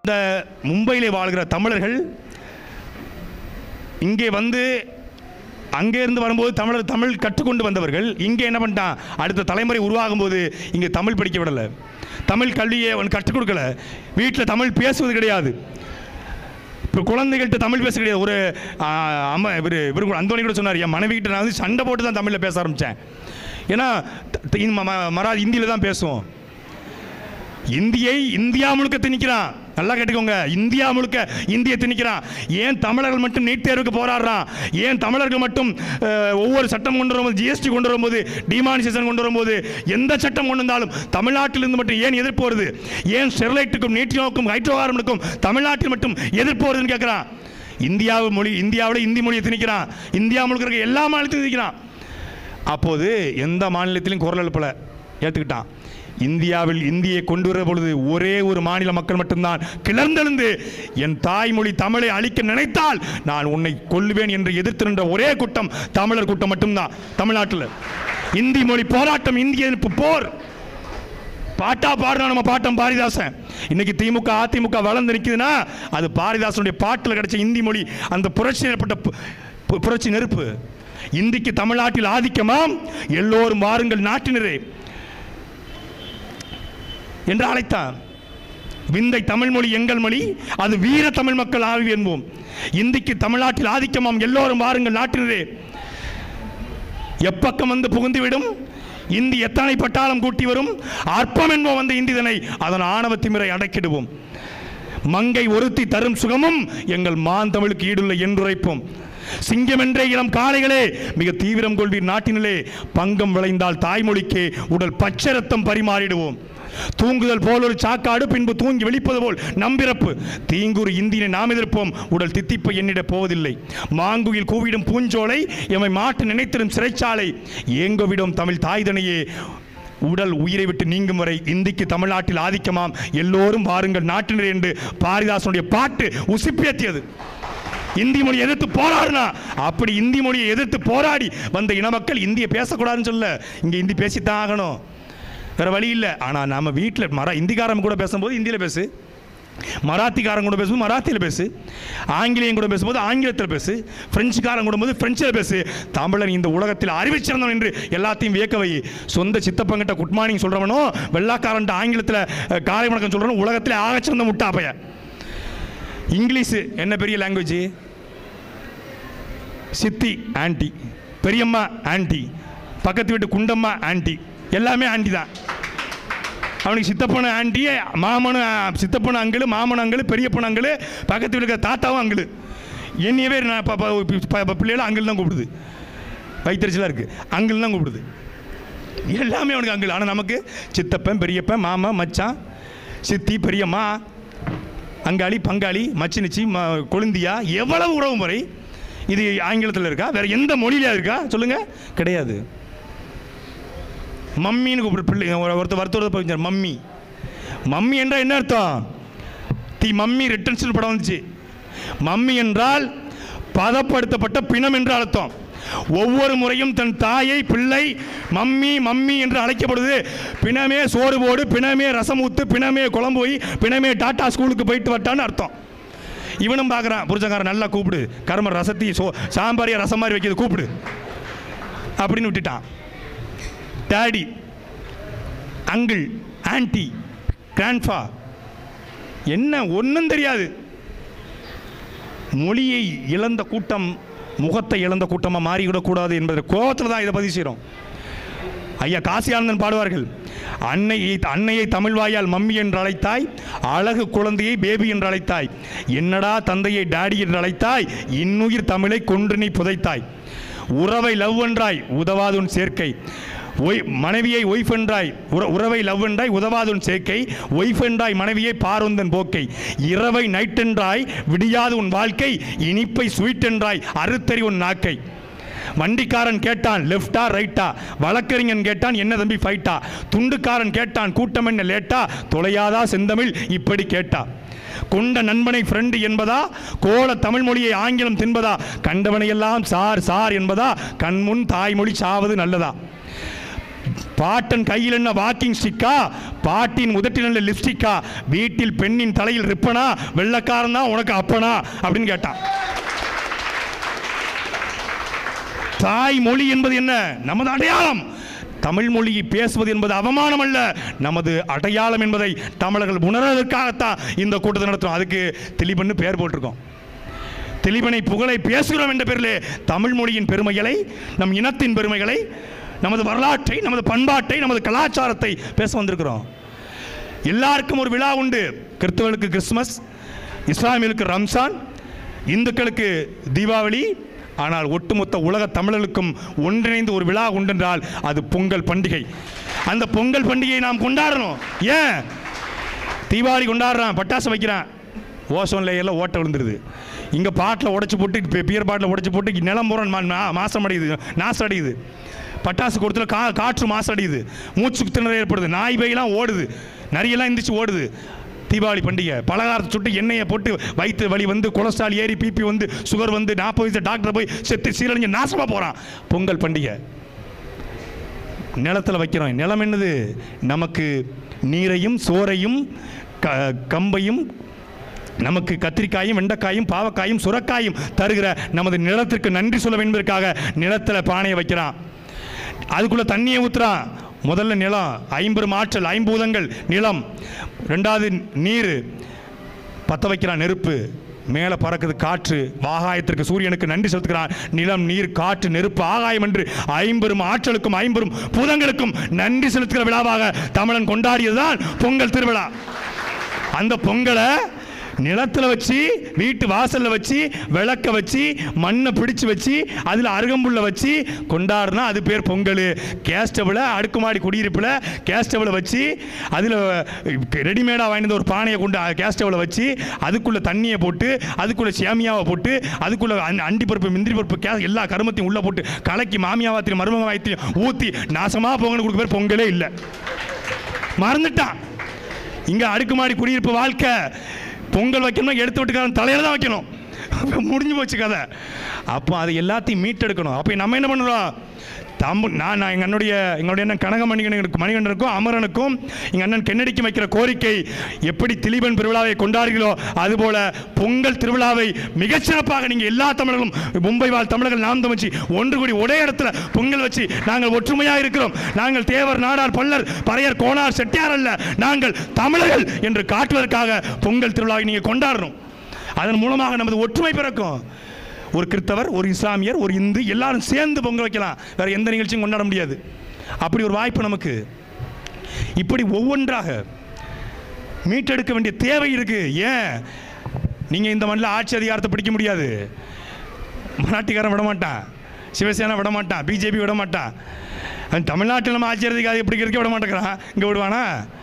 இந்த மும்பையிலே வாழ்கிற தமிழர்கள் இங்கே வந்து அங்கே இருந்து வரும்போது தமிழர் தமிழ் கற்றுக்கொண்டு வந்தவர்கள் இங்கே என்ன பண்ணிட்டான் அடுத்த தலைமுறை உருவாகும் போது இங்கே தமிழ் படிக்க விடலை தமிழ் கல்வியை அவன் கற்றுக் கொடுக்கல வீட்டில் தமிழ் பேசுவது கிடையாது இப்போ குழந்தைகள்கிட்ட தமிழ் பேச கிடையாது ஒரு ஆ, அம்மா இவர் இவர் கூட அந்தோனி கூட சொன்னார் என் மனைவி கிட்ட நான் வந்து சண்டை போட்டு தான் தமிழில் பேச ஆரம்பித்தேன் ஏன்னா த- த- இந்த ம- மரா ஹிந்தியில் தான் பேசுவோம் இந்தியை இந்தியா முழுக்க திணிக்கிறான் நல்லா கேட்டுக்கோங்க இந்தியா முழுக்க இந்தியை திணிக்கிறான் ஏன் தமிழர்கள் மட்டும் நீட் தேர்வுக்கு போராடுறான் ஏன் தமிழர்கள் மட்டும் அஹ், ஒவ்வொரு சட்டம் கொண்டு வரும்போது ஜிஎஸ்டி கொண்டு வரும்போது டிமானிசேஷன் கொண்டு வரும்போது எந்த சட்டம் கொண்டு வந்தாலும் தமிழ்நாட்டிலிருந்து மட்டும் ஏன் எதிர்ப்பு வருது ஏன் ஸ்டெர்லைட்டுக்கும் நீட்டினோக்கும் ஹைட்ரோ கார்பனுக்கும் தமிழ்நாட்டில் மட்டும் எதிர்ப்பு வருதுன்னு கேட்குறான் இந்தியாவு மொழி இந்தியாவில் இந்தி மொழியை திணிக்கிறான் இந்தியா முழுக்க இருக்க எல்லா மாநிலத்திலும் திணிக்கிறான் அப்போது எந்த மாநிலத்திலும் குரல் எழுப்பல ஏற்றுக்கிட்டான் இந்தியாவில் இந்தியை கொண்டு வர பொழுது ஒரே ஒரு மாநில மக்கள் மட்டும்தான் கிளர்ந்தெழுந்து என் தாய்மொழி தமிழை அழிக்க நினைத்தால் நான் உன்னை கொல்லுவேன் என்று எதிர்த்து நின்ற ஒரே கூட்டம் தமிழர் கூட்டம் மட்டும்தான் தமிழ்நாட்டில் இந்தி மொழி போராட்டம் இந்திய எதிர்ப்பு போர் பாட்டா பாடுறோம் நம்ம பாட்டம் பாரதிதாசன் இன்னைக்கு திமுக அதிமுக வளர்ந்து நிற்குதுன்னா அது பாரதிதாசனுடைய பாட்டில் கிடைச்ச இந்தி மொழி அந்த புரட்சி ஏற்பட்ட பு- பு- புரட்சி நெருப்பு இந்திக்கு தமிழ்நாட்டில் ஆதிக்கமாம் எல்லோரும் வாருங்கள் நாட்டினரே என்று அழைத்தான் விந்தை தமிழ் மொழி எங்கள் மொழி அது வீர தமிழ் மக்கள் ஆவி என்போம் இந்திக்கு தமிழ்நாட்டில் ஆதிக்கமாம் எல்லோரும் வாருங்கள் நாட்டினரே எப்பக்கம் வந்து புகுந்துவிடும் இந்தி எத்தனை பட்டாளம் கூட்டி வரும் அற்பம் என்போம் வந்த இந்திதனை அதன் ஆணவ திமிரை அடக்கிடுவோம் மங்கை ஒருத்தி தரும் சுகமும் எங்கள் மான் தமிழுக்கு ஈடுள்ள என்றுரைப்போம் சிங்கமென்றே இளம் காளைகளே மிக தீவிரம் கொள்வீர் நாட்டினிலே பங்கம் விளைந்தால் தாய்மொழிக்கே உடல் பச்சை ரத்தம் பரிமாறிடுவோம் தூங்குதல் போல் ஒரு சாக்காடு பின்பு தூங்கி வெளிப்பது போல் நம்பிறப்பு தீங்குறு இந்தியனை நாம் எதிர்ப்போம் உடல் தித்திப்பை எண்ணிட போவதில்லை மாங்குயில் கூவிடும் பூஞ்சோலை எமை மாட்டு நினைத்திடும் சிறைச்சாலை ஏங்கோவிடும் தமிழ் தாய்தனையே உடல் உயிரை விட்டு நீங்கும் வரை இந்திக்கு தமிழ்நாட்டில் ஆதிக்கமாம் எல்லோரும் வாருங்கள் நாட்டினர் என்று பாரதிதாசனுடைய பாட்டு உசிப்பேத்தியது இந்தி மொழி எதிர்த்து போராடினா அப்படி இந்தி மொழியை எதிர்த்து போராடி வந்த இன மக்கள் இந்தியை பேசக்கூடாதுன்னு சொல்ல இங்கே இந்தி பேசித்தான் ஆகணும் வேற வழி இல்லை ஆனால் நம்ம வீட்டில் மரா இந்திக்காரன் கூட பேசும்போது இந்தியில் பேசு மராத்திக்காரன் கூட பேசும்போது மராத்தியில் பேசு ஆங்கிலேயன் கூட பேசும்போது ஆங்கிலத்தில் பேசு பிரெஞ்சுக்காரன் கூட போது பிரெஞ்சில் பேசு தமிழன் இந்த உலகத்தில் அறிவிச்சிருந்தவன் என்று எல்லாத்தையும் வியக்க வை சொந்த சித்தப்பங்கிட்ட குட் மார்னிங் சொல்கிறவனோ வெள்ளாக்காரன்ட்ட ஆங்கிலத்தில் அஹ், காலை வணக்கம் சொல்கிறவனோ உலகத்தில் ஆகச்சிறந்த முட்டா பையன் இங்கிலீஷு என்ன பெரிய லாங்குவேஜ் சித்தி ஆன்ட்டி பெரியம்மா ஆன்ட்டி பக்கத்து வீட்டு குண்டம்மா ஆன்ட்டி எல்லாமே ஆன்ட்டி தான் அவனுக்கு சித்தப்பன ஆண்டி மாமனு சித்தப்பன அங்கிள் மாமன் அங்கிள் பெரியப்பன அங்கிள் பக்கத்து வீட்டுக்கு தாத்தாவும் அங்கிள் என்னையவே நான் ப- ப- ப- ப- பிள்ளைகளை அங்கிள் தான் கூப்பிடுது வயிற்றுச்சலாக இருக்குது அங்கிள் தான் கூப்பிடுது எல்லாமே அவனுக்கு அங்கிள் ஆனால் நமக்கு சித்தப்பன் பெரியப்பன் மாமா மச்சான் சித்தி பெரியம்மா அங்காளி பங்காளி மச்சினிச்சி ம கொழுந்தியா எவ்வளவு உறவு முறை இது ஆங்கிலத்தில் இருக்கா வேற எந்த மொழியில இருக்கா சொல்லுங்க கிடையாது மம்மின்னு கூப்பிடு பிள்ளை ஒரு- ஒருத்தர் வருத்தம் போய் மம்மி மம்மி என்றால் என்ன அர்த்தம் தி மம்மி ரிட்டன்ஷன் படம் வந்துச்சு மம்மி என்றால் பதப்படுத்தப்பட்ட பிணம் என்று அர்த்தம் ஒவ்வொரு முறையும் தன் தாயை பிள்ளை மம்மி மம்மி என்று அழைக்கப்படுது பிணமே சோறு போடு பிணமே ரசம் ஊத்து பிணமே குழம்பு போய் பிணமே டாட்டா ஸ்கூலுக்கு போயிட்டு வட்டான்னு அர்த்தம் இவனும் பார்க்குறான் புருஷங்காரன் நல்லா கூப்பிடு கரும ரசத்தி சோ சாம்பாரியா ரசம் மாதிரி வைக்கிறது கூப்பிடு அப்படின்னு விட்டுட்டான் டேடி அங்கிள் ஆன்ட்டி கிராண்ட்ஃபா என்ன ஒன்றும் தெரியாது மொழியை இழந்த கூட்டம் முகத்தை இழந்த கூட்டமாக மாறிவிடக்கூடாது என்பது கோபத்தில் தான் இதை பதிவு செய்கிறோம் ஐயா காசியானந்தன் பாடுவார்கள் அன்னையை அன்னையை தமிழ் வாயால் மம்மி என்று அழைத்தாய் அழகு குழந்தையை பேபி என்று அழைத்தாய் என்னடா தந்தையை டாடி என்று அழைத்தாய் இன்னுயிர் தமிழை கொன்று நீ புதைத்தாய் உறவை லவ் என்றாய் உதவாதுன் சேர்க்கை ஒய் மனைவியை ஒய்ஃப் என்றாய் உற உறவை லவ் என்றாய் உதவாதுன் சேர்க்கை ஒய்ஃப் என்றாய் மனைவியை பாருந்தன் போக்கை இரவை நைட் என்றாய் விடியாது உன் வாழ்க்கை இனிப்பை ஸ்வீட் என்றாய் அறுத்தறி உன் நாக்கை வண்டிக்காரன் கேட்டான் லெஃப்டா ரைட்டா வழக்கறிஞன் கேட்டான் என்ன தம்பி ஃபைட்டா துண்டுக்காரன் கேட்டான் கூட்டம் என்ன லேட்டா தொலையாதா செந்தமிழ் இப்படி கேட்டா கொண்ட நண்பனை ஃப்ரெண்டு என்பதா கோல தமிழ் மொழியை ஆங்கிலம் தின்பதா கண்டவனையெல்லாம் சார் சார் என்பதா கண்முன் தாய்மொழி சாவது நல்லதா பாட்டன் கையில் என்ன வாக்கிங் ஸ்டிக்கா பாட்டின் உதட்டில் லிப்ஸ்டிக்கா வீட்டில் பெண்ணின் தலையில் ரிப்பனா வெள்ளக்காரன் தான் உனக்கு அப்பனா அப்படின்னு கேட்டான் தாய் மொழி என்பது என்ன நமது அடையாளம் தமிழ் மொழியை பேசுவது என்பது அவமானம் அல்ல நமது அடையாளம் என்பதை தமிழர்கள் உணர்வதற்காகத்தான் இந்த கூட்டத்தை நடத்துறோம் அதுக்கு திலீபன்னு பெயர் போட்டிருக்கோம் திலீபனை புகழை பேசுகிறோம் என்ற பேரிலே தமிழ் மொழியின் பெருமைகளை நம் இனத்தின் பெருமைகளை நமது வரலாற்றை நமது பண்பாட்டை நமது கலாச்சாரத்தை பேச வந்திருக்கிறோம் எல்லாருக்கும் ஒரு விழா உண்டு கிறிஸ்தவர்களுக்கு கிறிஸ்துமஸ் இஸ்லாமியர்களுக்கு ரம்சான் இந்துக்களுக்கு தீபாவளி ஆனால் ஒட்டுமொத்த உலக தமிழர்களுக்கும் ஒன்றிணைந்து ஒரு விழா உண்டென்றால் அது பொங்கல் பண்டிகை அந்த பொங்கல் பண்டிகையை நாம் கொண்டாடணும் ஏன் தீபாவளி கொண்டாடுறான் பட்டாசு வைக்கிறான் ஓசோன் லேயரில் ஓட்டை விழுந்துருது இங்கே பாட்டில் உடைச்சு போட்டு பி- பியர் பாட்டில் உடைச்சு போட்டு நிலம் பூரா மா- மா- மாசம் அடையுது நாசம் அடையுது பட்டாசு கொடுத்துல கா காற்று மாசு அடையுது மூச்சு திணறல் ஏற்படுது நாய் பையெல்லாம் ஓடுது நரியெல்லாம் எந்திரிச்சு ஓடுது தீபாவளி பண்டிகை பலகாரத்தை சுட்டு எண்ணெயை போட்டு வயிற்று வலி வந்து கொலஸ்ட்ரால் ஏறி பிபி வந்து சுகர் வந்து நாற்பது வயசு டாக்டர் போய் செத்து சீரழிஞ்சு நாசமாக போகிறான் பொங்கல் பண்டிகை நிலத்தில் வைக்கிறோம் நிலம் என்னது நமக்கு நீரையும் சோறையும் க கம்பையும் நமக்கு கத்திரிக்காயும் வெண்டைக்காயும் பாவக்காயும் சுரக்காயும் தருகிற நமது நிலத்திற்கு நன்றி சொல்ல என்பதற்காக நிலத்தில் பானையை வைக்கிறான் அதுக்குள்ளே தண்ணியை ஊற்றுறான் முதல்ல நிலம் ஐம்பெரும் ஆற்றல் ஐம்பூதங்கள் நிலம் ரெண்டாவது நீர் பற்ற வைக்கிறான் நெருப்பு மேலே பறக்குது காற்று ஆகாயத்திற்கு சூரியனுக்கு நன்றி செலுத்துகிறான் நிலம் நீர் காற்று நெருப்பு ஆகாயம் என்று ஐம்பெரும் ஆற்றலுக்கும் ஐம்பெரும் பூதங்களுக்கும் நன்றி செலுத்துகிற விழாவாக தமிழன் கொண்டாடியதுதான் பொங்கல் திருவிழா அந்த பொங்கலை நிலத்தில் வச்சு வீட்டு வாசல்ல வச்சு விளக்க வச்சு மண்ணை பிடிச்சு வச்சு அதில் அருகம்புல்ல வச்சு கொண்டாடுனா அது பேர் பொங்கல் கேஸ்டபில் அடுக்குமாடி குடியிருப்பில் கேஸ்டபில் வச்சு அதில் ரெடிமேடாக வாங்கிட்டு ஒரு பானையை கொண்டு கேஸ்டபில் வச்சு அதுக்குள்ளே தண்ணியை போட்டு அதுக்குள்ளே சேமியாவை போட்டு அதுக்குள்ளே அண்டி பருப்பு முந்திரி பருப்பு கே எல்லா கருமத்தையும் உள்ளே போட்டு கலக்கி மாமியாவாத்திரையும் மருமக வாயத்தையும் ஊற்றி நாசமாக பொங்கல் கொடுக்க பேர் பொங்கலே இல்லை மறந்துட்டான் இங்க அடுக்குமாடி குடியிருப்பு வாழ்க்கை பொங்கல் வைக்கணும்னா எடுத்து விட்டுக்காரன் தலையில தான் வைக்கணும் அப்ப முடிஞ்சு போச்சு கதை அப்போ அது எல்லாத்தையும் மீட்டெடுக்கணும் அப்போ நம்ம என்ன பண்ணுறோம் தம்பு நான் நான் எங்கள் அண்ணுடைய எங்களுடைய அண்ணன் கனக மணிகண்டனுக்கும் மணிகண்டனுக்கும் அமரனுக்கும் எங்கள் அண்ணன் கென்னடிக்கு வைக்கிற கோரிக்கை எப்படி திலீபன் திருவிழாவை கொண்டாடுகிறோ அதுபோல பொங்கல் திருவிழாவை மிகச்சிறப்பாக நீங்கள் எல்லா தமிழர்களும் மும்பை வாழ் தமிழர்கள் நாம் தமிழ்ச்சி ஒன்று கூடி ஒரே இடத்துல பொங்கல் வச்சு நாங்கள் ஒற்றுமையாக இருக்கிறோம் நாங்கள் தேவர் நாடார் பல்லர் பறையர் கோனார் செட்டியார் அல்ல நாங்கள் தமிழர்கள் என்று காட்டுவதற்காக பொங்கல் திருவிழாவை நீங்கள் கொண்டாடணும் அதன் மூலமாக நமது ஒற்றுமை பிறக்கும் ஒரு கிறிஸ்தவர் ஒரு இஸ்லாமியர் ஒரு இந்து எல்லாரும் சேர்ந்து பொங்கல் வைக்கலாம் வேற எந்த நிகழ்ச்சியும் கொண்டாட முடியாது அப்படி ஒரு வாய்ப்பு நமக்கு இப்படி ஒவ்வொன்றாக மீட்டெடுக்க வேண்டிய தேவை இருக்கு ஏன் நீங்க இந்த மண்ணில் ஆட்சி அதிகாரத்தை பிடிக்க முடியாது மராட்டிக்காரன் விட மாட்டான் சிவசேனா விட மாட்டான் பிஜேபி விட மாட்டான் அவன் தமிழ்நாட்டில் நம்ம ஆட்சி அதிகாரம் பிடிக்கிறதுக்கே விட மாட்டேங்கிறான் இங்கே விடுவானா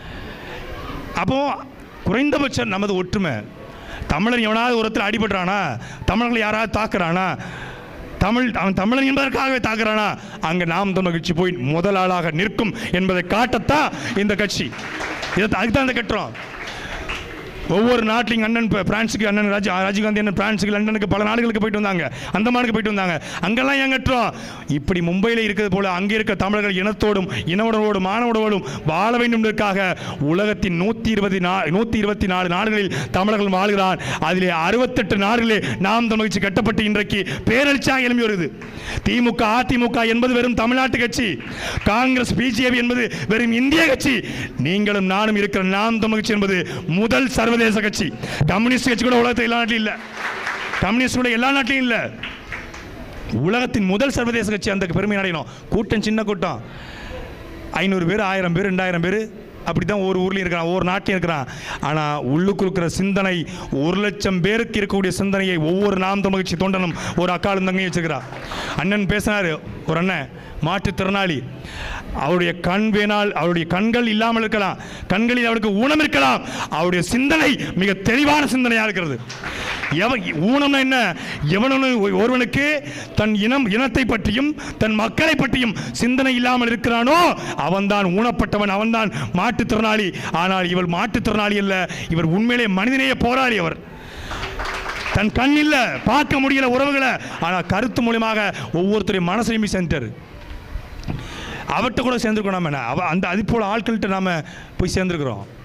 அப்போ குறைந்தபட்சம் நமது ஒற்றுமை தமிழன் எவனாவது ஒருத்தர் அடிபடுறானா தமிழர்களை யாராவது தாக்குறானா தமிழ் அவன் தமிழன் என்பதற்காகவே தாக்குறானா அங்கே நாம் தமிழ் கட்சி போய் முதல் ஆளாக நிற்கும் என்பதை காட்டத்தான் இந்த கட்சி இதை அதுக்கு தான் இந்த கட்டுறோம் ஒவ்வொரு நாட்டிலையும் அண்ணன் இப்போ பிரான்ஸுக்கு அண்ணன் ராஜ் ராஜீவ்காந்தி அண்ணன் பிரான்ஸுக்கு லண்டனுக்கு பல நாடுகளுக்கு போயிட்டு வந்தாங்க அந்தமானுக்கு போயிட்டு வந்தாங்க அங்கெல்லாம் ஏன் கட்டுறோம் இப்படி மும்பையில் இருக்கிறது போல அங்கே இருக்க தமிழர்கள் இனத்தோடும் இனவுணர்வோடும் மானவுணர்வோடும் வாழ வேண்டும் என்பதற்காக உலகத்தின் நூற்றி இருபது நா நூற்றி இருபத்தி நாலு நாடுகளில் தமிழர்கள் வாழ்கிறான் அதிலே அறுபத்தெட்டு நாடுகளிலே நாம் தமிழ்ச்சி கட்டப்பட்டு இன்றைக்கு பேரழிச்சாக எழும்பி வருது திமுக அதிமுக என்பது வெறும் தமிழ்நாட்டு கட்சி காங்கிரஸ் பிஜேபி என்பது வெறும் இந்திய கட்சி நீங்களும் நானும் இருக்கிற நாம் தமிழ் கட்சி என்பது முதல் சர்வதேச கட்சி கம்யூனிஸ்ட் கட்சி கூட உலகத்தில் எல்லா நாட்டிலும் இல்லை கம்யூனிஸ்ட் கூட எல்லா நாட்டிலும் இல்லை உலகத்தின் முதல் சர்வதேச கட்சி அந்த பெருமை அடையணும் கூட்டம் சின்ன கூட்டம் ஐநூறு பேர் ஆயிரம் பேர் ரெண்டாயிரம் பேர் அப்படி தான் ஒவ்வொரு ஊர்லேயும் இருக்கிறான் ஒவ்வொரு நாட்டிலையும் இருக்கிறான் ஆனால் உள்ளுக்கு இருக்கிற சிந்தனை ஒரு லட்சம் பேருக்கு இருக்கக்கூடிய சிந்தனையை ஒவ்வொரு நாம் தமிழ்ச்சி தொண்டனும் ஒரு அக்காலும் தங்கையும் வச்சுக்கிறா அண்ணன் பேசினார் ஒரு அண்ணன் மாற்றுத்திறனாளி அவருடைய கண் வேணால் அவருடைய கண்கள் இல்லாமல் இருக்கலாம் கண்களில் அவருக்கு ஊனம் இருக்கலாம் அவருடைய சிந்தனை மிக தெளிவான சிந்தனையாக இருக்கிறது எவன் ஊனம்னா என்ன எவனொன்னு ஒருவனுக்கு தன் இனம் இனத்தை பற்றியும் தன் மக்களை பற்றியும் சிந்தனை இல்லாமல் இருக்கிறானோ அவன்தான் ஊனப்பட்டவன் அவன்தான் மாற்றுத்திறனாளி ஆனால் இவர் மாற்றுத்திறனாளி அல்ல இவர் உண்மையிலே மனிதநேய போராளி அவர் தன் கண் இல்ல பார்க்க முடியல உறவுகளை ஆனால் கருத்து மூலியமாக ஒவ்வொருத்தரையும் மனசையும் சென்றார் அவர்கிட்ட கூட சேர்ந்துருக்கோம் நாம அவ அந்த அது போல் ஆட்கள்கிட்ட நாம் போய் சேர்ந்துருக்குறோம்